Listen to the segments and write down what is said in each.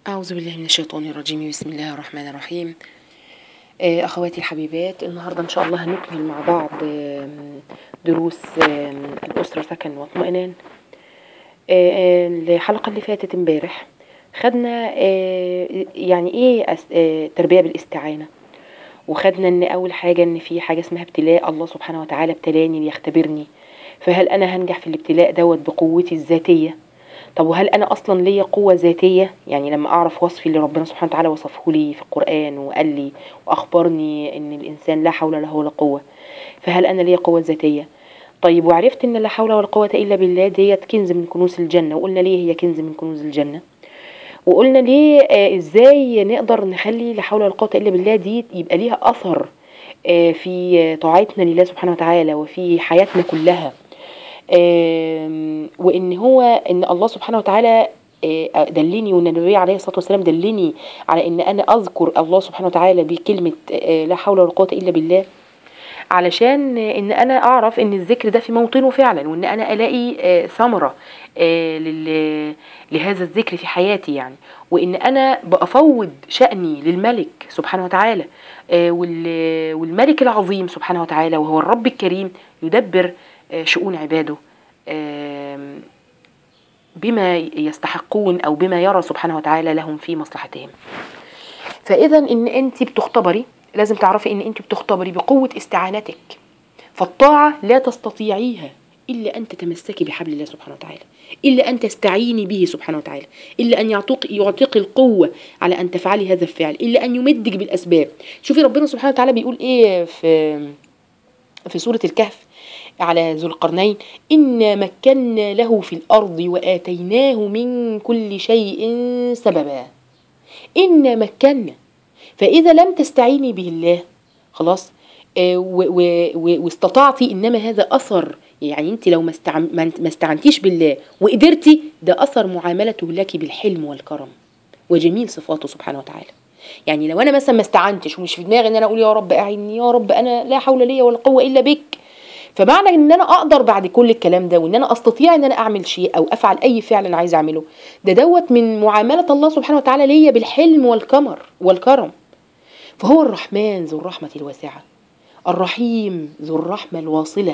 أعوذ بالله من الشيطان الرجيم بسم الله الرحمن الرحيم آه، أخواتي الحبيبات النهاردة إن شاء الله هنكمل مع بعض آم، دروس آم، الأسرة سكن واطمئنان آه، آه، الحلقة اللي فاتت امبارح خدنا آه، يعني إيه أس- آه، تربية بالاستعانة وخدنا إن أول حاجة إن في حاجة اسمها ابتلاء الله سبحانه وتعالى ابتلاني ليختبرني فهل أنا هنجح في الابتلاء دوت بقوتي الذاتية طب وهل انا اصلا ليا قوه ذاتيه يعني لما اعرف وصفي اللي ربنا سبحانه وتعالى وصفه لي في القران وقال لي واخبرني ان الانسان لا حول له ولا قوه فهل انا ليا قوه ذاتيه طيب وعرفت ان لا حول ولا قوه الا بالله ديت كنز من كنوز الجنه وقلنا ليه هي كنز من كنوز الجنه وقلنا ليه آه ازاي نقدر نخلي لا حول ولا قوه الا بالله دي يبقى ليها اثر آه في آه، طاعتنا لله سبحانه وتعالى وفي حياتنا كلها آم، وان هو ان الله سبحانه وتعالى آه، دلني وان النبي عليه الصلاه والسلام دلني على ان انا اذكر الله سبحانه وتعالى بكلمه آه، لا حول ولا قوه الا بالله علشان آه، ان انا اعرف ان الذكر ده في موطنه فعلا وان انا الاقي آه، ثمره آه، لل- لهذا الذكر في حياتي يعني وان انا بافوض شاني للملك سبحانه وتعالى آه، وال- والملك العظيم سبحانه وتعالى وهو الرب الكريم يدبر آه، شؤون عباده آم، بما يستحقون او بما يرى سبحانه وتعالى لهم في مصلحتهم فاذا ان انت بتختبري لازم تعرفي ان انت بتختبري بقوه استعانتك فالطاعه لا تستطيعيها الا ان تتمسكي بحبل الله سبحانه وتعالى الا ان تستعيني به سبحانه وتعالى الا ان يعطيك يعطيك القوه على ان تفعلي هذا الفعل الا ان يمدك بالاسباب شوفي ربنا سبحانه وتعالى بيقول ايه في في سورة الكهف على ذو القرنين إنا مكنا له في الأرض وآتيناه من كل شيء سببا إنا مكنا فإذا لم تستعيني به الله خلاص آه، و- و- و- واستطعتي إنما هذا أثر يعني أنت لو ما استعن- ما انت- ما استعنتيش بالله وقدرتي ده أثر معاملته لك بالحلم والكرم وجميل صفاته سبحانه وتعالى يعني لو انا مثلا ما استعنتش ومش في دماغي ان انا اقول يا رب اعيني يا رب انا لا حول لي ولا قوه الا بك فمعنى ان انا اقدر بعد كل الكلام ده وان انا استطيع ان انا اعمل شيء او افعل اي فعل انا عايز اعمله ده دوت من معامله الله سبحانه وتعالى ليا بالحلم والكمر والكرم فهو الرحمن ذو الرحمه الواسعه الرحيم ذو الرحمه الواصله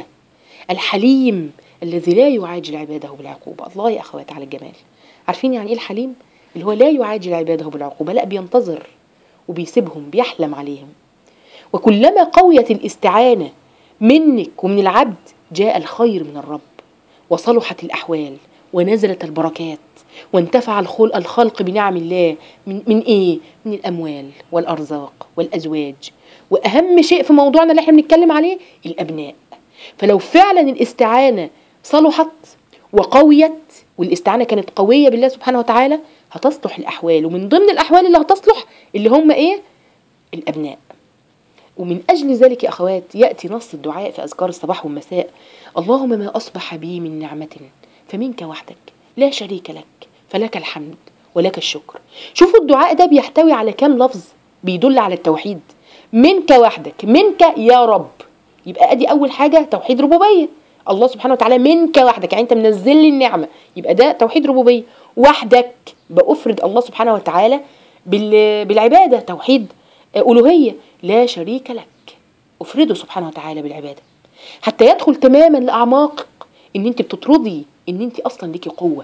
الحليم الذي لا يعاجل عباده بالعقوبه الله يا اخوات على الجمال عارفين يعني ايه الحليم اللي هو لا يعاجل عباده بالعقوبه لا بينتظر وبيسيبهم بيحلم عليهم وكلما قويت الاستعانة منك ومن العبد جاء الخير من الرب وصلحت الأحوال ونزلت البركات وانتفع الخلق, الخلق بنعم الله من, من إيه؟ من الأموال والأرزاق والأزواج وأهم شيء في موضوعنا اللي احنا بنتكلم عليه الأبناء فلو فعلا الاستعانة صلحت وقويت والاستعانة كانت قوية بالله سبحانه وتعالى هتصلح الأحوال ومن ضمن الأحوال اللي هتصلح اللي هم إيه؟ الأبناء ومن أجل ذلك يا أخوات يأتي نص الدعاء في أذكار الصباح والمساء اللهم ما أصبح بي من نعمة فمنك وحدك لا شريك لك فلك الحمد ولك الشكر شوفوا الدعاء ده بيحتوي على كام لفظ بيدل على التوحيد منك وحدك منك يا رب يبقى ادي اول حاجه توحيد ربوبيه الله سبحانه وتعالى منك وحدك يعني انت منزل لي النعمه يبقى ده توحيد ربوبيه وحدك بافرد الله سبحانه وتعالى بال- بالعباده توحيد الوهيه لا شريك لك افرده سبحانه وتعالى بالعباده حتى يدخل تماما لاعماق ان انت بتطردي ان انت اصلا ليكي قوه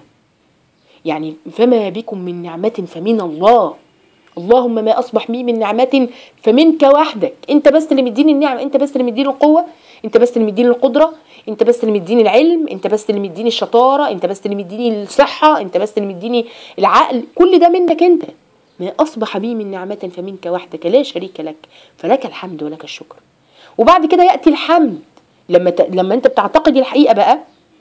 يعني فما بكم من نعمه فمن الله اللهم ما اصبح بي من نعمه فمنك وحدك انت بس اللي مديني النعمه انت بس اللي مديني القوه انت بس اللي مديني القدره انت بس اللي مديني العلم انت بس اللي مديني الشطاره انت بس اللي مديني الصحه انت بس اللي مديني العقل كل ده منك انت ما اصبح بي من نعمه فمنك وحدك لا شريك لك فلك الحمد ولك الشكر وبعد كده ياتي الحمد لما ت... لما انت بتعتقد الحقيقه بقى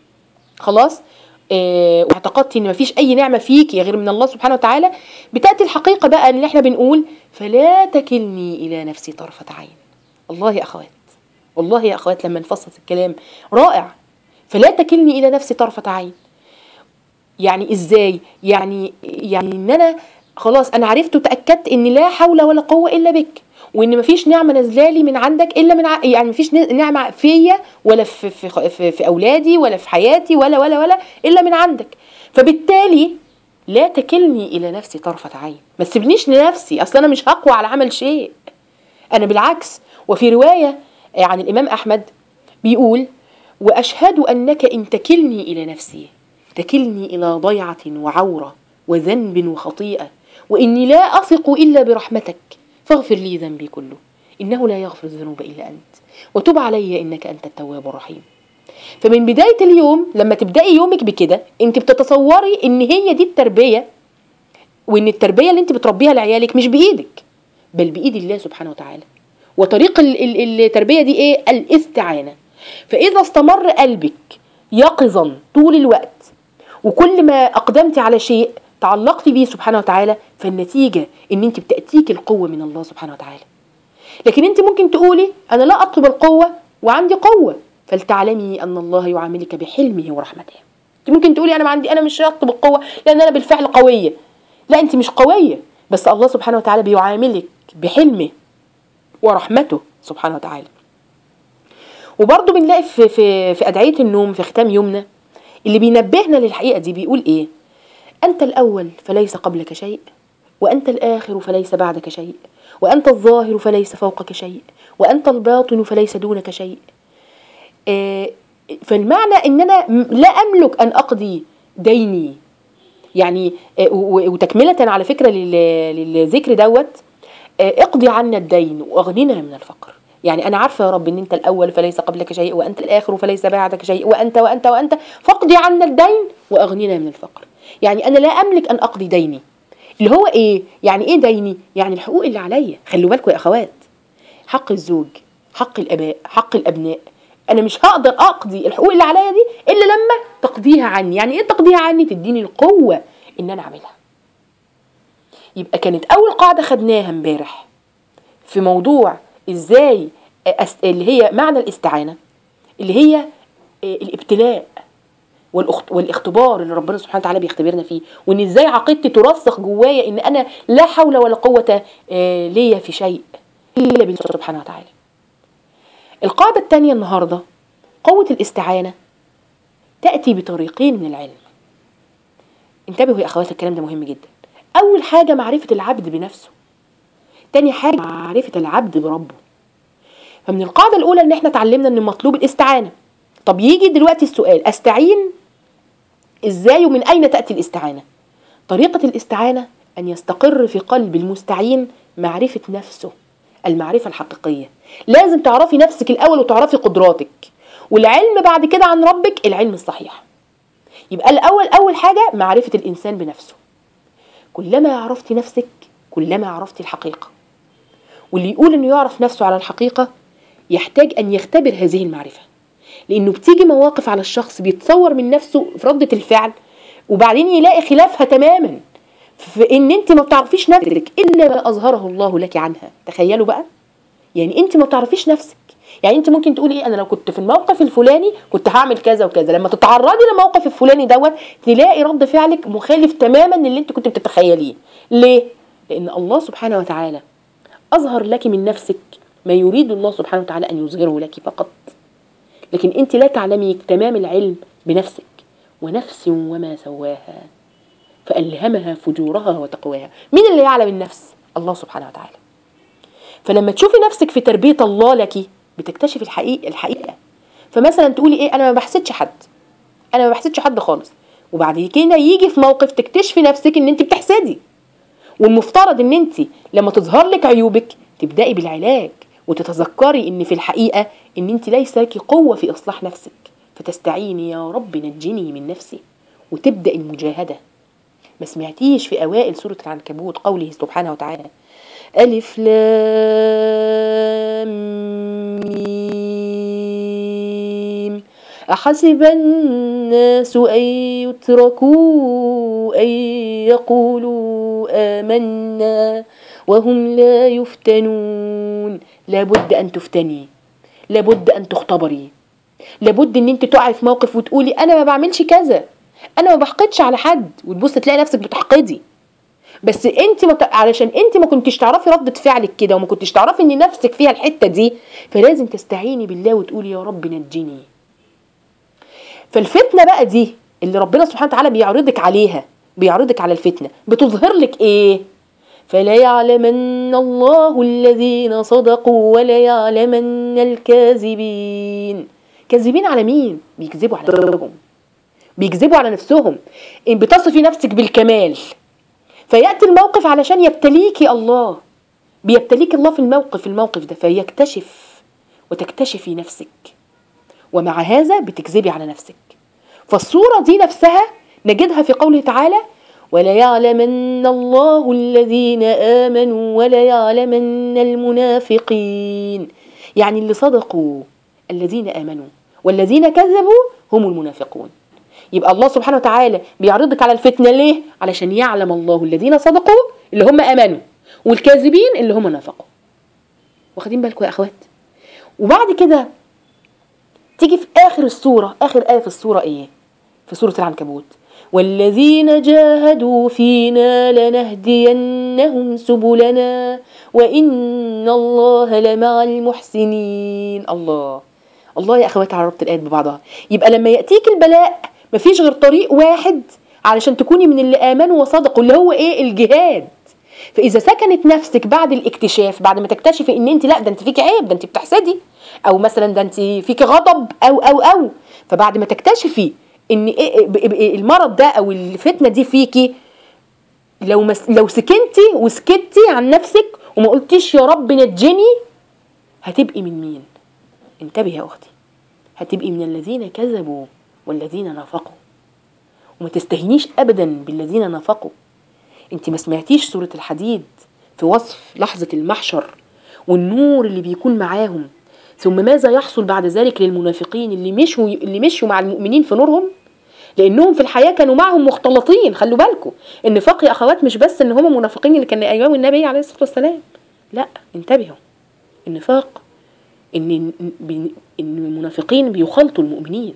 خلاص آه، واعتقدتي ان مفيش اي نعمه فيك غير من الله سبحانه وتعالى بتاتي الحقيقه بقى ان احنا بنقول فلا تكلني الى نفسي طرفه عين الله يا اخوات والله يا اخوات لما نفصص الكلام رائع فلا تكلني الى نفسي طرفه عين يعني ازاي يعني يعني ان انا خلاص انا عرفت وتاكدت ان لا حول ولا قوه الا بك وان مفيش نعمه نازلالي من عندك الا من ع... يعني مفيش ن- نعمه فيا ولا في في, في في اولادي ولا في حياتي ولا ولا ولا الا من عندك فبالتالي لا تكلني الى نفسي طرفه عين ما تسيبنيش لنفسي اصل انا مش هقوى على عمل شيء انا بالعكس وفي روايه عن الامام احمد بيقول واشهد انك ان تكلني الى نفسي تكلني الى ضيعه وعوره وذنب وخطيئه واني لا اثق الا برحمتك فاغفر لي ذنبي كله انه لا يغفر الذنوب الا انت وتب علي انك انت التواب الرحيم فمن بدايه اليوم لما تبداي يومك بكده انت بتتصوري ان هي دي التربيه وان التربيه اللي انت بتربيها لعيالك مش بايدك بل بايد الله سبحانه وتعالى وطريق ال- ال- التربيه دي ايه الاستعانه فاذا استمر قلبك يقظا طول الوقت وكل ما اقدمت على شيء تعلقت به سبحانه وتعالى فالنتيجه ان انت بتاتيك القوه من الله سبحانه وتعالى لكن انت ممكن تقولي انا لا اطلب القوه وعندي قوه فلتعلمي ان الله يعاملك بحلمه ورحمته انت ممكن تقولي انا ما عندي انا مش هطلب القوه لان انا بالفعل قويه لا انت مش قويه بس الله سبحانه وتعالى بيعاملك بحلمه ورحمته سبحانه وتعالى وبرضه بنلاقي في في في ادعيه النوم في ختام يومنا اللي بينبهنا للحقيقه دي بيقول ايه انت الاول فليس قبلك شيء وانت الاخر فليس بعدك شيء وانت الظاهر فليس فوقك شيء وانت الباطن فليس دونك شيء آه، فالمعنى ان انا م- لا املك ان اقضي ديني يعني آه، و- وتكمله على فكره لل- للذكر دوت آه، اقضي عنا الدين واغننا من الفقر يعني انا عارفه يا رب ان انت الاول فليس قبلك شيء وانت الاخر فليس بعدك شيء وانت وانت وانت فاقضي عنا الدين واغننا من الفقر يعني انا لا املك ان اقضي ديني اللي هو ايه يعني ايه ديني يعني الحقوق اللي عليا خلوا بالكم يا اخوات حق الزوج حق الاباء حق الابناء انا مش هقدر اقضي الحقوق اللي عليا دي الا لما تقضيها عني يعني ايه تقضيها عني تديني القوه ان انا اعملها يبقى كانت اول قاعده خدناها امبارح في موضوع ازاي أس... اللي هي معنى الاستعانه اللي هي آه، الابتلاء والأخت... والاختبار اللي ربنا سبحانه وتعالى بيختبرنا فيه وان ازاي عقيدتي ترسخ جوايا ان انا لا حول ولا قوه آه، ليا في شيء الا بالله سبحانه وتعالى القاعده الثانيه النهارده قوه الاستعانه تاتي بطريقين من العلم انتبهوا يا اخوات الكلام ده مهم جدا اول حاجه معرفه العبد بنفسه تاني حاجه معرفه العبد بربه فمن القاعده الاولى ان احنا اتعلمنا ان مطلوب الاستعانه طب يجي دلوقتي السؤال استعين ازاي ومن اين تاتي الاستعانه طريقه الاستعانه ان يستقر في قلب المستعين معرفه نفسه المعرفه الحقيقيه لازم تعرفي نفسك الاول وتعرفي قدراتك والعلم بعد كده عن ربك العلم الصحيح يبقى الاول اول حاجه معرفه الانسان بنفسه كلما عرفت نفسك كلما عرفت الحقيقه واللي يقول انه يعرف نفسه على الحقيقه يحتاج ان يختبر هذه المعرفه لانه بتيجي مواقف على الشخص بيتصور من نفسه في ردة الفعل وبعدين يلاقي خلافها تماما في ان انت ما بتعرفيش نفسك الا ما اظهره الله لك عنها تخيلوا بقى يعني انت ما بتعرفيش نفسك يعني انت ممكن تقولي ايه انا لو كنت في الموقف الفلاني كنت هعمل كذا وكذا لما تتعرضي للموقف الفلاني دوت تلاقي رد فعلك مخالف تماما للي انت كنت بتتخيليه ليه لان الله سبحانه وتعالى اظهر لك من نفسك ما يريد الله سبحانه وتعالى ان يظهره لك فقط لكن انت لا تعلمي تمام العلم بنفسك ونفس وما سواها فألهمها فجورها وتقواها مين اللي يعلم النفس الله سبحانه وتعالى فلما تشوفي نفسك في تربية الله لك بتكتشفي الحقيقة الحقيقة فمثلا تقولي ايه انا ما بحسدش حد انا ما بحسدش حد خالص وبعد كده يجي في موقف تكتشفي نفسك ان انت بتحسدي والمفترض ان انت لما تظهر لك عيوبك تبدأي بالعلاج وتتذكري ان في الحقيقة ان انت ليس لك قوة في اصلاح نفسك فتستعيني يا رب نجني من نفسي وتبدأ المجاهدة ما سمعتيش في أوائل سورة العنكبوت قوله سبحانه وتعالى ألف لام ميم أحسب الناس أن يتركوا أن يقولوا آمنا وهم لا يفتنون لابد أن تفتني لابد أن تختبري لابد ان انت تقعي في موقف وتقولي انا ما بعملش كذا انا ما بحقدش على حد وتبص تلاقي نفسك بتحقدي بس انت ما بت... علشان انت ما كنتش تعرفي ردة فعلك كده وما كنتش تعرفي ان نفسك فيها الحتة دي فلازم تستعيني بالله وتقولي يا رب نجيني فالفتنة بقى دي اللي ربنا سبحانه وتعالى بيعرضك عليها بيعرضك على الفتنة بتظهر لك ايه فلا يعلمن الله الذين صدقوا ولا يعلمن الكاذبين كاذبين على مين بيكذبوا على نفسهم بيكذبوا على نفسهم ان بتصفي نفسك بالكمال فياتي الموقف علشان يبتليكي الله بيبتليك الله في الموقف الموقف ده فيكتشف وتكتشفي نفسك ومع هذا بتكذبي على نفسك فالصورة دي نفسها نجدها في قوله تعالى وليعلمن الله الذين آمنوا وليعلمن المنافقين يعني اللي صدقوا الذين آمنوا والذين كذبوا هم المنافقون يبقى الله سبحانه وتعالى بيعرضك على الفتنة ليه؟ علشان يعلم الله الذين صدقوا اللي هم آمنوا والكاذبين اللي هم نافقوا واخدين بالكم يا أخوات وبعد كده تيجي في آخر السورة آخر آية في السورة إيه؟ في سورة العنكبوت والذين جاهدوا فينا لنهدينهم سبلنا وإن الله لمع المحسنين الله الله يا أخوات على ربط الآيات ببعضها يبقى لما يأتيك البلاء مفيش غير طريق واحد علشان تكوني من اللي آمنوا وصدقوا اللي هو إيه الجهاد فإذا سكنت نفسك بعد الاكتشاف بعد ما تكتشفي إن أنت لا ده أنت فيك عيب ده أنت بتحسدي أو مثلا ده أنت فيك غضب أو أو أو فبعد ما تكتشفي ان إيه المرض ده او الفتنه دي فيكي لو مس لو سكنتي وسكتي عن نفسك وما قلتيش يا رب نجني هتبقي من مين انتبهي يا اختي هتبقي من الذين كذبوا والذين نافقوا وما تستهينيش ابدا بالذين نافقوا انت ما سمعتيش سوره الحديد في وصف لحظه المحشر والنور اللي بيكون معاهم ثم ماذا يحصل بعد ذلك للمنافقين اللي مشوا اللي مشوا مع المؤمنين في نورهم لانهم في الحياه كانوا معهم مختلطين خلوا بالكم النفاق يا اخوات مش بس ان هم منافقين اللي كان ايام النبي عليه الصلاه والسلام لا انتبهوا النفاق ان ان المنافقين بيخلطوا المؤمنين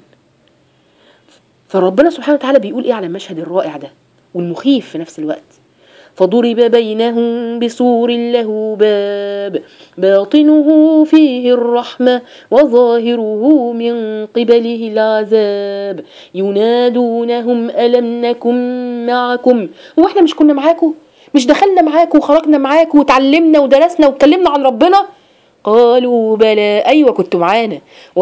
فربنا سبحانه وتعالى بيقول ايه على المشهد الرائع ده والمخيف في نفس الوقت فضرب بينهم بسور له باب باطنه فيه الرحمة وظاهره من قبله العذاب ينادونهم ألم نكن معكم هو احنا مش كنا معاكم مش دخلنا معاكم وخرجنا معاكم وتعلمنا ودرسنا واتكلمنا عن ربنا قالوا بلى أيوة كنتم معانا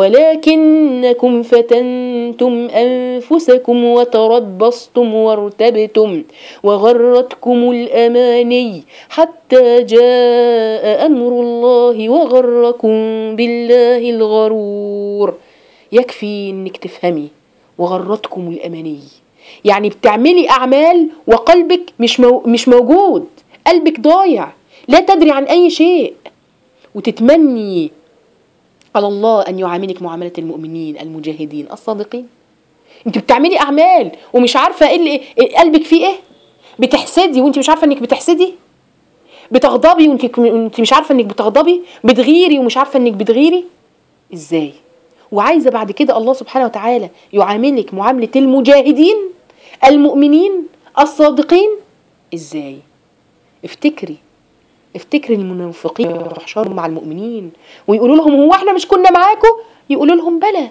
ولكنكم فتنتم أنفسكم وتربصتم وارتبتم وغرتكم الأماني حتى جاء أمر الله وغركم بالله الغرور يكفي إنك تفهمي وغرتكم الأماني يعني بتعملي أعمال وقلبك مش, مو مش موجود قلبك ضايع لا تدري عن أي شيء وتتمني على الله أن يعاملك معاملة المؤمنين المجاهدين الصادقين انت بتعملي أعمال ومش عارفة ايه اللي إيه قلبك فيه ايه بتحسدي وانت مش عارفة انك بتحسدي بتغضبي وانت مش عارفة انك بتغضبي بتغيري ومش عارفة انك بتغيري ازاي وعايزة بعد كده الله سبحانه وتعالى يعاملك معاملة المجاهدين المؤمنين الصادقين ازاي افتكري افتكري المنافقين يحشروا مع المؤمنين ويقولوا لهم هو احنا مش كنا معاكم يقولوا لهم بلى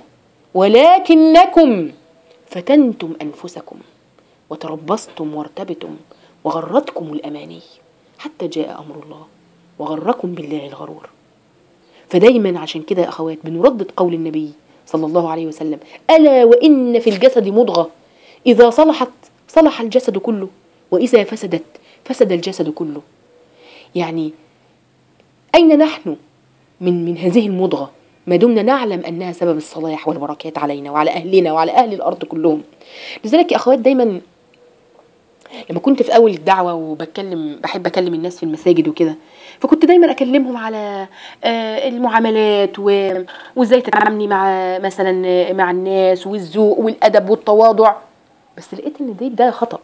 ولكنكم فتنتم انفسكم وتربصتم وارتبتم وغرتكم الاماني حتى جاء امر الله وغركم بالله الغرور فدايما عشان كده يا اخوات بنردد قول النبي صلى الله عليه وسلم الا وان في الجسد مضغه اذا صلحت صلح الجسد كله واذا فسدت فسد الجسد كله يعني أين نحن من من هذه المضغة ما دمنا نعلم أنها سبب الصلاح والبركات علينا وعلى أهلنا وعلى أهل الأرض كلهم لذلك يا أخوات دايما لما كنت في أول الدعوة وبتكلم بحب أكلم الناس في المساجد وكده فكنت دايما أكلمهم على المعاملات وإزاي تتعاملي مع مثلا مع الناس والذوق والأدب والتواضع بس لقيت إن دي بداية خطأ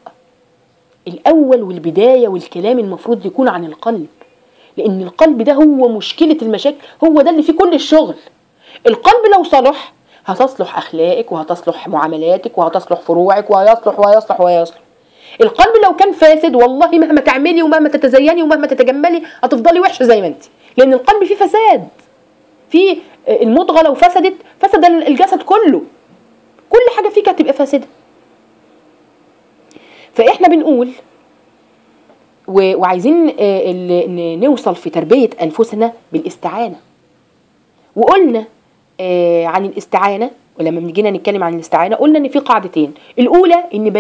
الأول والبداية والكلام المفروض يكون عن القلب لأن القلب ده هو مشكلة المشاكل هو ده اللي فيه كل الشغل القلب لو صلح هتصلح أخلاقك وهتصلح معاملاتك وهتصلح فروعك وهيصلح وهيصلح وهيصلح القلب لو كان فاسد والله مهما تعملي ومهما تتزيني ومهما تتجملي هتفضلي وحشه زي ما انت لان القلب فيه فساد في المضغه لو فسدت فسد الجسد كله كل حاجه فيك هتبقى فاسده فاحنا بنقول و- وعايزين آه، ال- ن- نوصل في تربيه انفسنا بالاستعانه وقلنا آه، عن الاستعانه ولما جينا نتكلم عن الاستعانه قلنا ان في قاعدتين الاولى ان